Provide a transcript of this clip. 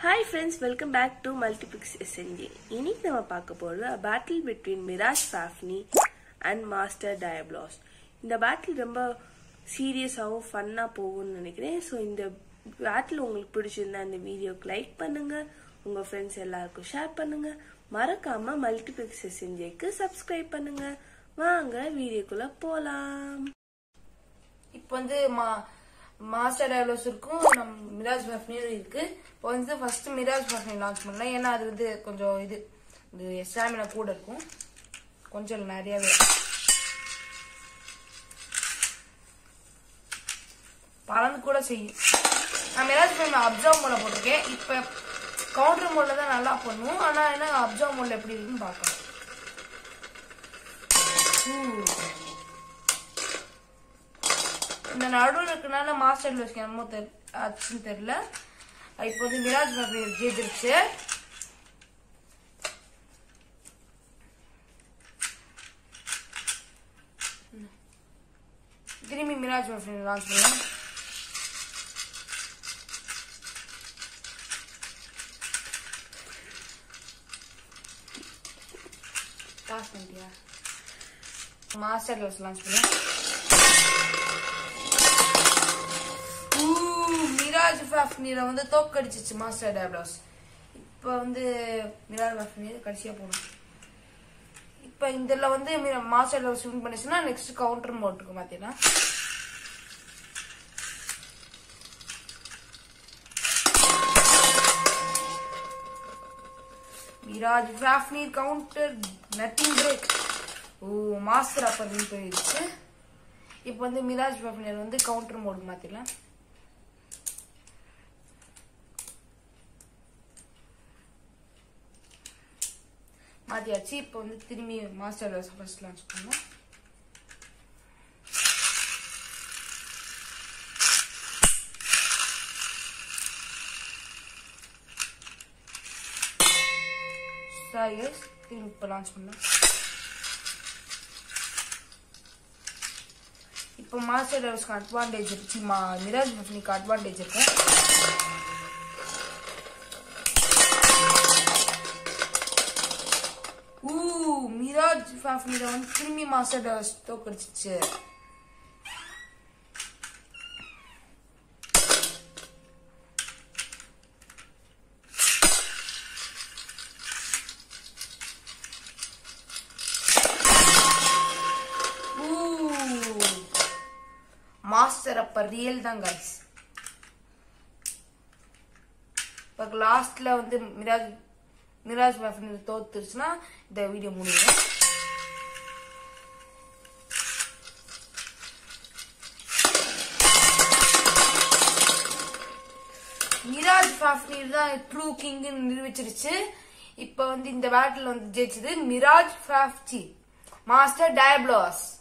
hi friends welcome back to Multipix SNG இன்னைக்கு நம்ம பார்க்க போகிறது battle between Mirage Fafnir and Master Diabolos இந்த பேட்டில் ரொம்ப சீரியஸாகவும் ஃபன்னாக போகும்னு நினைக்கிறேன் ஸோ இந்த பேட்டில் உங்களுக்கு பிடிச்சிருந்தா இந்த வீடியோக்கு லைக் பண்ணுங்க உங்க ஃப்ரெண்ட்ஸ் எல்லாருக்கும் ஷேர் பண்ணுங்க மறக்காம மல்டிபிக்ஸ் எஸ்என்ஜிக்கு சப்ஸ்கிரைப் பண்ணுங்க வாங்க வீடியோக்குள்ள போலாம் இப்போ வந்து மா மாஸ்டர் டயலாஸ் இருக்கும் நம்ம மிராஜ் பஃப்னியும் இருக்கு இப்போ வந்து ஃபர்ஸ்ட் மிராஜ் பஃப்னி லான்ச் பண்ணலாம் ஏன்னா அது வந்து கொஞ்சம் இது இது ஸ்டாமினா கூட இருக்கும் கொஞ்சம் இல்ல, நிறையவே பலன் கூட செய்யும் நான் மிராஜ் பஃப்னி அப்சர்வ் மோட்ல போட்டிருக்கேன் இப்போ கவுண்டர் மோட்ல தான் நல்லா பண்ணும் ஆனா என்ன அப்சர்வ் மோட்ல எப்படி இருக்குன்னு பார்க்கலாம் இந்த நடுவில் இருக்கனால மாஸ்டர் லோஸ்க்கு என்னமோ தெரி ஆச்சுன்னு தெரியல இப்போ வந்து மிராஜ் பாபி ஜெயிச்சிருச்சு திரும்பி மிராஜ் பாபி லான்ச் பண்ணலாம் பாஸ் பண்ணிட்டியா மாஸ்டர் லோஸ் லான்ச் பண்ணலாம் ஊ, மிராஜ் ஃபேஃப்னில வந்து தோக்கடிச்சிச்சு மாஸ்டர் டேப்லாஸ் இப்போ வந்து மிராஜ் ஃபேஃப்னி கடைசியா போகணும் இப்போ இதுல வந்து மிரா- மாஸ்டர் டேப்லாஸ் வின் பண்ணிச்சுன்னா நெக்ஸ்ட் கவுண்டர் மோட் இருக்கு பாத்தீங்கன்னா Mirage Fafnir counter nothing break oh Master upper win போயிடுச்சு இப்போ வந்து மிராஜ் ஃபேஃப்னியர் வந்து கவுண்டர் மோட் மாத்திடலாம் மாத்தியாச்சு இப்போ வந்து திரும்பி மாஸ்டர் ஃபர்ஸ்ட் லான்ச் பண்ணலாம் சாரி guys, திரும்பி இப்போ லான்ச் பண்ணலாம் இப்போ மாஸ்டர் டெவல்ஸ்க்கு அட்வான்டேஜ் இருக்கு மா மிராஜ் ஃபெஃப்னிக்கு அட்வான்டேஜ் இருக்கு ஊ மிராஜ் ஃபேஃப்னில வந்து திரும்பி மாஸ்டர் டெவல்ஸ் தோக்கடிச்சிச்சு மாஸ்டர் அப்ப ரியல் தான் கைஸ் இப்போ லாஸ்ட்ல வந்து மிராஜ் மிராஜ் ஃபேஃப்னி தோத்துருச்சுன்னா இந்த வீடியோ முடியும் மிராஜ் ஃபேஃப்னி தான் ட்ரூ கிங்னு நிரூபிச்சிருச்சு இப்போ வந்து இந்த பேட்டில் வந்து ஜெயிச்சது மிராஜ் ஃபேஃப்டி மாஸ்டர் டயப்ளாஸ்